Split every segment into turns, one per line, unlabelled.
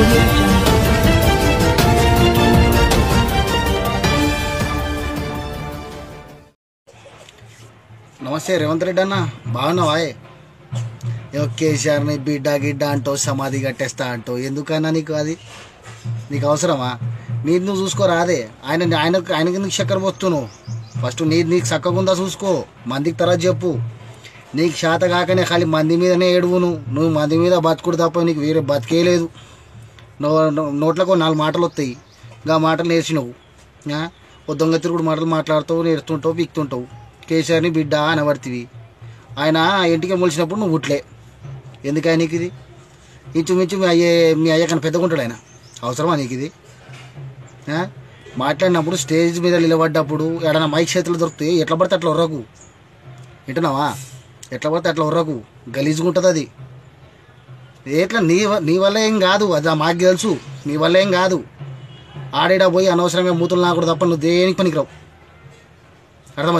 audio jungle.
నమస్తే రేవంత్ రెడ్డి అన్న బాగున్నావా ఏమో కేసీఆర్ని బిడ్డ గిడ్డ అంటో సమాధి కట్టేస్తా అంటో ఎందుకన్నా నీకు అది నీకు అవసరమా నీది నువ్వు చూసుకోరా అదే ఆయన ఆయన ఆయనకి ఎందుకు చక్కెర పోస్తున్నావు ఫస్ట్ నీది నీకు చక్కగుందా చూసుకో మందికి తర్వాత చెప్పు నీకు శాత కాకనే ఖాళీ మంది మీదనే ఏడువును నువ్వు మంది మీద బతుకుడు తప్ప నీకు వేరే బతికే లేదు నో నో- నోట్లకు నాలుగు మాటలు వస్తాయి ఇంకా మాటలు నేర్చినవు ఆ? ఓ దొంగ తిరుగుడు మాటలు మాట్లాడుతావు నేర్చుతుంటావు పీక్తుంటావు కేసీఆర్ని బిడ్డ అనబడుతుంది ఆయన ఇంటికి మొలిచినప్పుడు నువ్వు ఉట్లే ఎందుకని నీకు ఇది ఇంచుమించు మీ అయ్యే మీ అయ్య కన్నా పెద్దగా ఉంటాడు ఆయన అవసరమా నీకు ఇది ఆ? మాట్లాడినప్పుడు స్టేజ్ మీద నిలబడ్డప్పుడు ఎడన్నా మైక్ చేతులు దొరుకుతాయి ఎట్లా పడితే అట్లా ఉర్రకు వింటున్నావా ఎట్లా పడితే అట్లా ఉర్రకు గలీజ్గా ఉంటుంది అది ఎట్లా నీ వ- నీ వల్ల ఏం కాదు అది మాకు తెలుసు నీ వల్ల ఏం కాదు ఆడేడా పోయి అనవసరంగా మూతులు నాకుడు తప్ప నువ్వు దేనికి పనికిరావు అర్థమా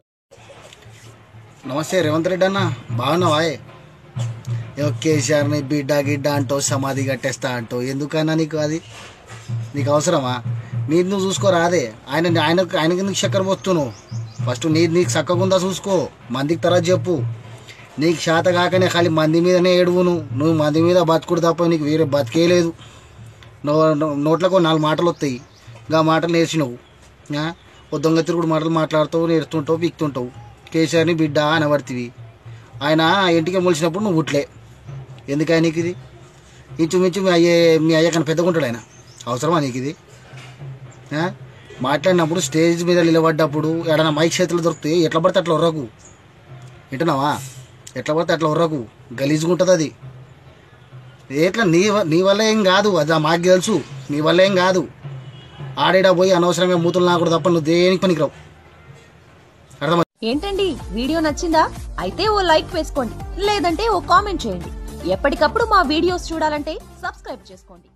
నమస్తే రేవంత్ రెడ్డి అన్న బాగున్నావా ఏమో కేసీఆర్ని బిడ్డ గిడ్డ అంటో సమాధి కట్టేస్తా అంటో ఎందుకన్నా నీకు అది నీకు అవసరమా నీది నువ్వు చూసుకోరా అదే ఆయన ఆయన ఆయనకి ఎందుకు చక్కెర పోస్తున్నావు ఫస్ట్ నీది నీకు చక్కగుందా చూసుకో మందికి తర్వాత చెప్పు నీకు శాత కాకనే ఖాళీ మంది మీదనే ఏడువును నువ్వు మంది మీద బతుకుడు తప్ప నీకు వేరే బతికే లేదు నో నో- నోట్లకు నాలుగు మాటలు వస్తాయి ఇంకా మాటలు నేర్చినవు ఆ? ఓ దొంగ తిరుగుడు మాటలు మాట్లాడుతావు నేర్చుతుంటావు పీక్తుంటావు కేసీఆర్ని బిడ్డ అనబడుతుంది ఆయన ఇంటికి మొలిచినప్పుడు నువ్వు ఉట్లే ఎందుకని నీకు ఇది ఇంచుమించు మీ అయ్యే మీ అయ్య కన్నా పెద్దగా ఉంటాడు ఆయన అవసరమా నీకు ఇది ఆ? మాట్లాడినప్పుడు స్టేజ్ మీద నిలబడ్డప్పుడు ఎడన్నా మైక్ చేతులు దొరుకుతాయి ఎట్లా పడితే అట్లా ఉర్రకు వింటున్నావా ఎట్లా పడితే అట్లా ఉర్రకు గలీజ్గా ఉంటుంది అది ఎట్లా నీ వ- నీ వల్ల ఏం కాదు అది మాకు తెలుసు నీ వల్ల ఏం కాదు ఆడేడా పోయి అనవసరంగా మూతులు నాకుడు తప్ప నువ్వు దేనికి పనికిరావు అర్థమా
ఏంటండి వీడియో నచ్చిందా అయితే ఓ లైక్ వేసుకోండి లేదంటే ఓ కామెంట్ చేయండి ఎప్పటికప్పుడు మా వీడియోస్ చూడాలంటే సబ్స్క్రైబ్ చేసుకోండి